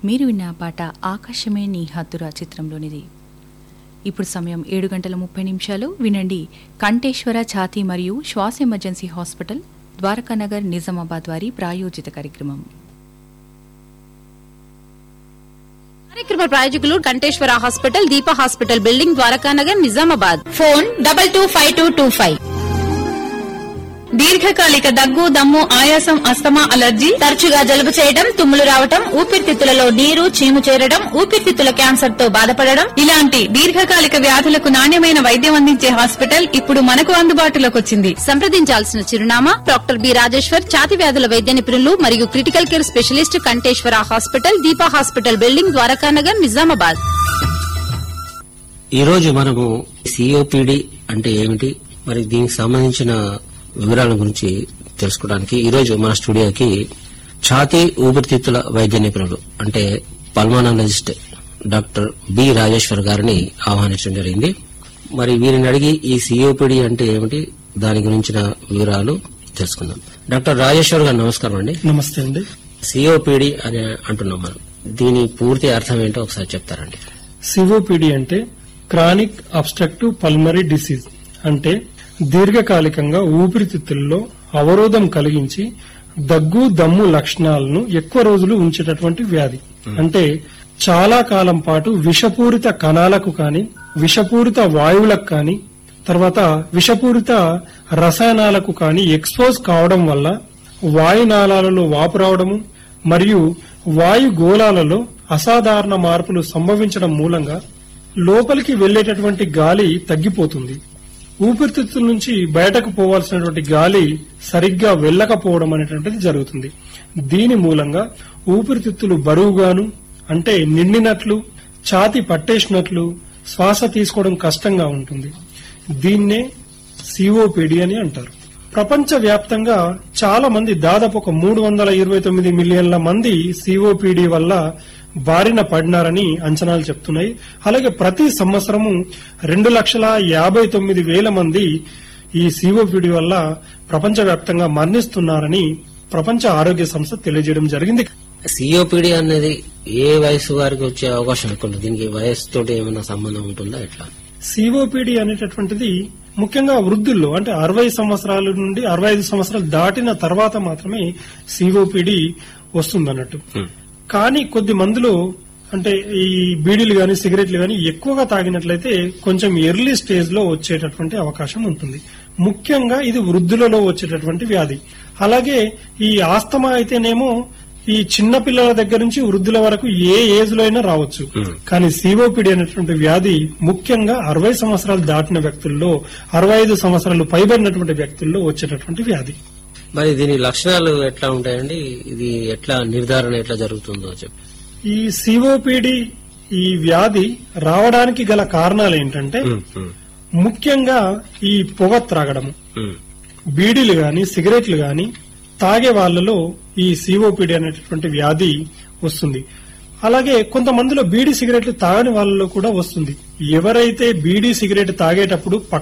మీరు విన్న ఆ పాట ఆకాశమే నీ హద్దురా చిత్రంలోనిది ఇప్పుడు సమయం ఏడు గంటల ముప్పై నిమిషాలు వినండి కంఠేశ్వర ఛాతీ మరియు శ్వాస ఎమర్జెన్సీ హాస్పిటల్ ద్వారకానగర్ నిజామాబాద్ వారి ప్రాయోజిత కార్యక్రమం కార్యక్రమ ప్రాయోజకులు Kanteshwara hospital Deepa hospital building Dwarakanagar Nizamabad phone double two five two two five దీర్ఘకాలిక దగ్గు దమ్ము ఆయాసం అస్తమా అలర్జీ తరచుగా జలుబు చేయడం తుమ్ములు రావటం ఊపిరితిత్తులలో నీరు చీము చేరడం ఊపిరితిత్తుల క్యాన్సర్ తో బాధపడడం ఇలాంటి దీర్ఘకాలిక వ్యాధులకు నాణ్యమైన వైద్యం అందించే హాస్పిటల్ ఇప్పుడు మనకు అందుబాటులోకి వచ్చింది సంప్రదించాల్సిన చిరునామా డాక్టర్ బి రాజేశ్వర్ ఛాతి వ్యాధుల వైద్య నిపుణులు మరియు critical care specialist Kanteshwara hospital Deepa hospital building Dwarakanagar Nizamabad ఈ రోజు మనము సిఓపిడి అంటే ఏమిటి మరి దీనికి సంబంధించిన వివరాల గురించి తెలుసుకోవడానికి ఈ రోజు మన స్టూడియోకి ఛాతీ ఊపిరితిత్తుల వైద్య నిపుణులు అంటే పల్మానాలజిస్ట్ డాక్టర్ బి రాజేశ్వర్ గారిని ఆహ్వానించడం జరిగింది మరి వీరిని అడిగి ఈ సిఓపిడి అంటే ఏమిటి దాని గురించిన వివరాలు తెలుసుకుందాం డాక్టర్ రాజేశ్వర్ గారు నమస్కారం అండి నమస్తే అండి సిఓపిడి అని అంటున్నాం మనం దీని పూర్తి అర్థం ఏంటో ఒకసారి చెప్తారండి సిఓపిడి అంటే క్రానిక్ అబ్స్ట్రక్టివ్ పల్మరీ డిసీజ్ అంటే దీర్ఘకాలికంగా ఊపిరితిత్తుల్లో అవరోధం కలిగించి దగ్గు దమ్ము లక్షణాలను ఎక్కువ రోజులు ఉంచేటటువంటి వ్యాధి అంటే చాలా కాలం పాటు విషపూరిత కణాలకు కాని విషపూరిత వాయువులకు కాని తర్వాత విషపూరిత రసాయనాలకు కాని ఎక్స్పోజ్ కావడం వల్ల వాయునాళాలలో వాపు రావడము మరియు వాయు గోళాలలో అసాధారణ మార్పులు సంభవించడం మూలంగా లోపలికి వెళ్లేటటువంటి గాలి తగ్గిపోతుంది ఊపిరితిత్తుల నుంచి బయటకు పోవాల్సినటువంటి గాలి సరిగ్గా వెళ్ళకపోవడం అనేటువంటిది జరుగుతుంది దీని మూలంగా ఊపిరితిత్తులు బరువుగాను అంటే నిండినట్లు ఛాతి పట్టేసినట్లు శ్వాస తీసుకోవడం కష్టంగా ఉంటుంది దీన్నే సిఓపిడి అని అంటారు ప్రపంచ వ్యాప్తంగా చాలా మంది దాదాపు ఒక మూడు వందల ఇరవై తొమ్మిది మిలియన్ల మంది సిఓపిడి వల్ల బారిన పడినారని అంచనాలు చెప్తున్నాయి అలాగే ప్రతి సంవత్సరము రెండు లక్షల యాభై తొమ్మిది వేల మంది ఈ సిఓపిడి వల్ల ప్రపంచవ్యాప్తంగా మరణిస్తున్నారని ప్రపంచ ఆరోగ్య సంస్థ తెలియజేయడం జరిగింది సిఓపిడి అనేది ఏ వయసు వారికి వచ్చే అవకాశం ఎక్కువ ఉంటుంది దీనికి వయస్సుతో ఏమైనా సంబంధం ఉంటుందా ఎట్లా సిఓపిడి అనేటటువంటిది ముఖ్యంగా వృద్ధుల్లో అంటే అరవై సంవత్సరాల నుండి అరవై ఐదు సంవత్సరాలు దాటిన తర్వాత మాత్రమే సిఓపిడి వస్తుందన్నట్టు Hmm. కానీ కొద్ది మందిలో అంటే ఈ బీడీలు గాని సిగరెట్లు గాని ఎక్కువగా తాగినట్లయితే కొంచెం ఎర్లీ స్టేజ్ లో వచ్చేటటువంటి అవకాశం ఉంటుంది ముఖ్యంగా ఇది వృద్ధులలో వచ్చేటటువంటి వ్యాధి అలాగే ఈ ఆస్తమా అయితేనేమో ఈ చిన్న పిల్లల దగ్గర నుంచి వృద్ధుల వరకు ఏ ఏజ్ లో అయినా రావచ్చు Hmm. కానీ సిఓపిడి అనేటువంటి వ్యాధి ముఖ్యంగా అరవై సంవత్సరాలు దాటిన వ్యక్తుల్లో అరవై ఐదు సంవత్సరాలు పైబడినటువంటి వ్యక్తుల్లో వచ్చేటటువంటి వ్యాధి మరి దీని లక్షణాలు ఎట్లా ఉంటాయండి ఇది ఎట్లా నిర్ధారణ ఎట్లా జరుగుతుందో చెప్పి ఈ సిఓపిడి ఈ వ్యాధి రావడానికి గల కారణాలు ఏంటంటే ఉమ్, ఉమ్, ముఖ్యంగా ఈ పొగ త్రాగడము ఉమ్, బీడీలు గాని సిగరెట్లు గాని తాగే వాళ్ళలో ఈ సిఓపిడి అనేటటువంటి వ్యాధి వస్తుంది అలాగే కొంతమందిలో బీడీ సిగరెట్లు తాగని వాళ్ళలో కూడా వస్తుంది ఎవరైతే బీడీ సిగరెట్ తాగేటప్పుడు